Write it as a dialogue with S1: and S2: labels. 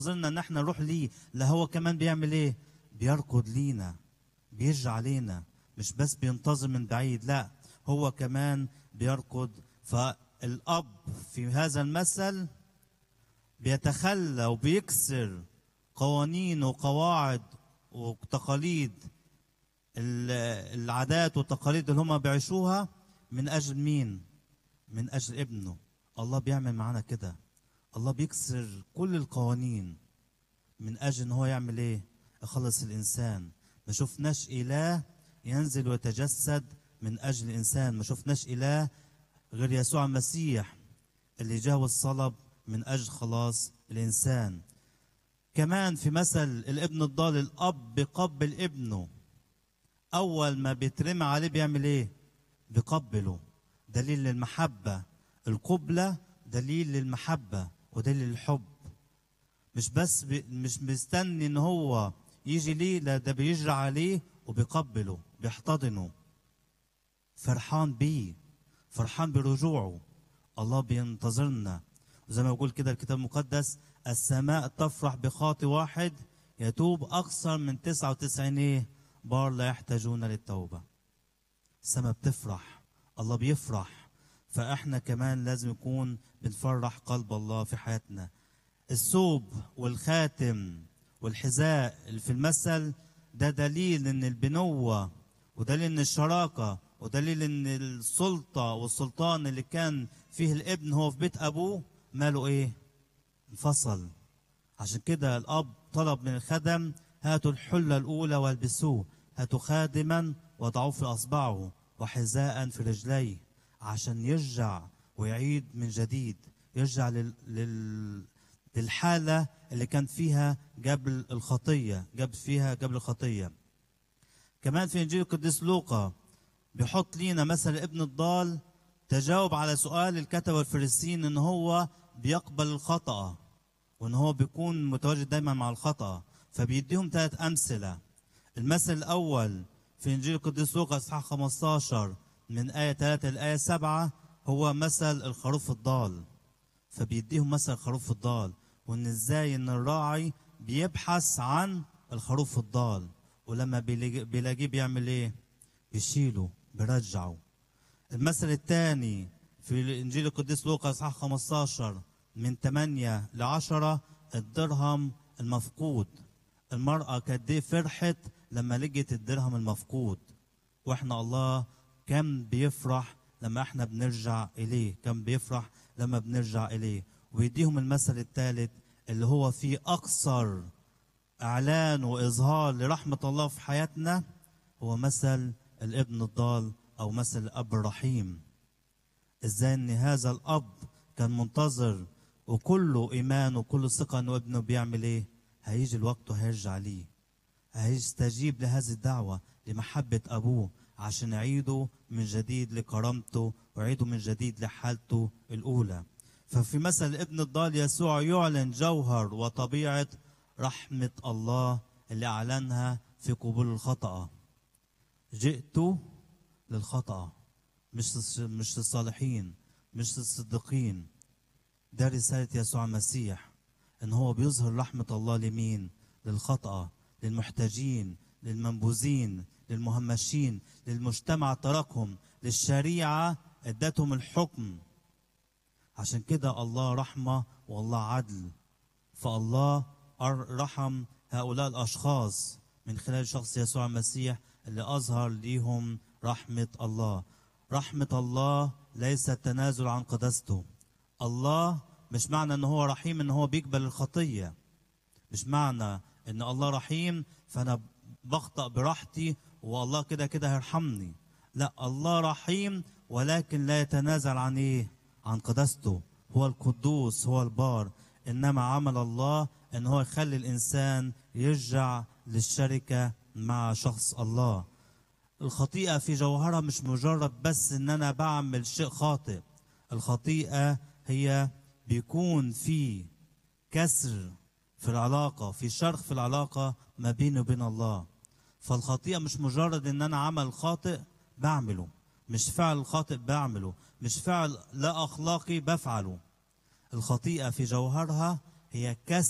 S1: نظرنا ان احنا نروح ليه لا هو كمان بيعمل ايه بيركض لينا بيرجع علينا مش بس بينتظر من بعيد لا هو كمان بيركض فالاب في هذا المثل بيتخلى وبيكسر قوانين وقواعد وتقاليد ال- العادات والتقاليد اللي هم بيعيشوها من اجل مين من اجل ابنه الله بيعمل معانا كده الله بيكسر كل القوانين من اجل ان هو يعمل ايه يخلص الانسان ما شفناش اله ينزل ويتجسد من اجل الانسان ما شفناش اله غير يسوع المسيح اللي جاء والصلب من اجل خلاص الانسان كمان في مثل الابن الضال الاب بيقبل ابنه اول ما بيترمي عليه بيعمل ايه بيقبله دليل للمحبه القبله دليل للمحبه ودليل للحب مش بس بي مش مستني ان هو يجي ليه لا ده بيجري عليه وبيقبله بيحتضنه فرحان بيه فرحان برجوعه الله بينتظرنا وزي ما بيقول كده الكتاب المقدس السماء تفرح بخاطي واحد يتوب أكثر من 99 إيه بار لا يحتاجون للتوبة السماء بتفرح الله بيفرح فإحنا كمان لازم يكون بنفرح قلب الله في حياتنا الثوب والخاتم والحذاء اللي في المثل ده دليل ان البنوة ودليل ان الشراكة ودليل ان السلطة والسلطان اللي كان فيه الابن هو في بيت ابوه ماله ايه انفصل عشان كده الاب طلب من الخدم هاتوا الحلة الاولى والبسوه هاتوا خادما وضعوه في اصبعه وحذاء في رجليه عشان يرجع ويعيد من جديد يرجع لل... لل... للحالة اللي كان فيها قبل الخطية قبل فيها قبل الخطية كمان في إنجيل القديس لوقا بيحط لينا مثل ابن الضال تجاوب على سؤال الكتبة والفريسيين إن هو بيقبل الخطأ وإن هو بيكون متواجد دايما مع الخطأ فبيديهم ثلاث أمثلة المثل الأول في إنجيل القديس لوقا إصحاح 15 من آية 3 لآية 7 هو مثل الخروف الضال فبيديهم مثل الخروف الضال وان ازاي ان الراعي بيبحث عن الخروف الضال ولما بيلاقي- بيلاقيه بيعمل ايه بيشيله بيرجعه المثل الثاني في انجيل القديس لوقا اصحاح 15 من 8 ل 10 الدرهم المفقود المرأة قد ايه فرحت لما لقيت الدرهم المفقود واحنا الله كم بيفرح لما احنا بنرجع اليه كم بيفرح لما بنرجع اليه ويديهم المثل الثالث اللي هو فيه اكثر اعلان واظهار لرحمه الله في حياتنا هو مثل الابن الضال او مثل الاب الرحيم ازاي ان هذا الاب كان منتظر وكله ايمان وكله ثقه انه ابنه بيعمل ايه هيجي الوقت وهيرجع ليه هيستجيب لهذه الدعوة لمحبة أبوه عشان يعيده من جديد لكرامته ويعيده من جديد لحالته الأولى ففي مثل ابن الضال يسوع يعلن جوهر وطبيعة رحمة الله اللي أعلنها في قبول الخطأ جئت للخطأ مش للص- مش للصالحين مش للصديقين ده رسالة يسوع المسيح ان هو بيظهر رحمة الله لمين للخطأ للمحتاجين للمنبوذين للمهمشين للمجتمع تركهم للشريعة ادتهم الحكم عشان كده الله رحمة والله عدل فالله أر- رحم هؤلاء الأشخاص من خلال شخص يسوع المسيح اللي أظهر ليهم رحمة الله رحمة الله ليست تنازل عن قداسته الله مش معنى ان هو رحيم ان هو بيقبل الخطية مش معنى ان الله رحيم فانا بخطأ براحتي والله كده كده هيرحمني لا الله رحيم ولكن لا يتنازل عن ايه عن قداسته هو القدوس هو البار انما عمل الله ان هو يخلي الانسان يرجع للشركة مع شخص الله الخطيئة في جوهرها مش مجرد بس ان انا بعمل شيء خاطئ الخطيئة هي بيكون في كسر في العلاقة في شرخ في العلاقة ما بيني وبين الله فالخطيئة مش مجرد ان انا عمل خاطئ بعمله مش فعل خاطئ بعمله مش فعل لا اخلاقي بفعله الخطيئة في جوهرها هي كسر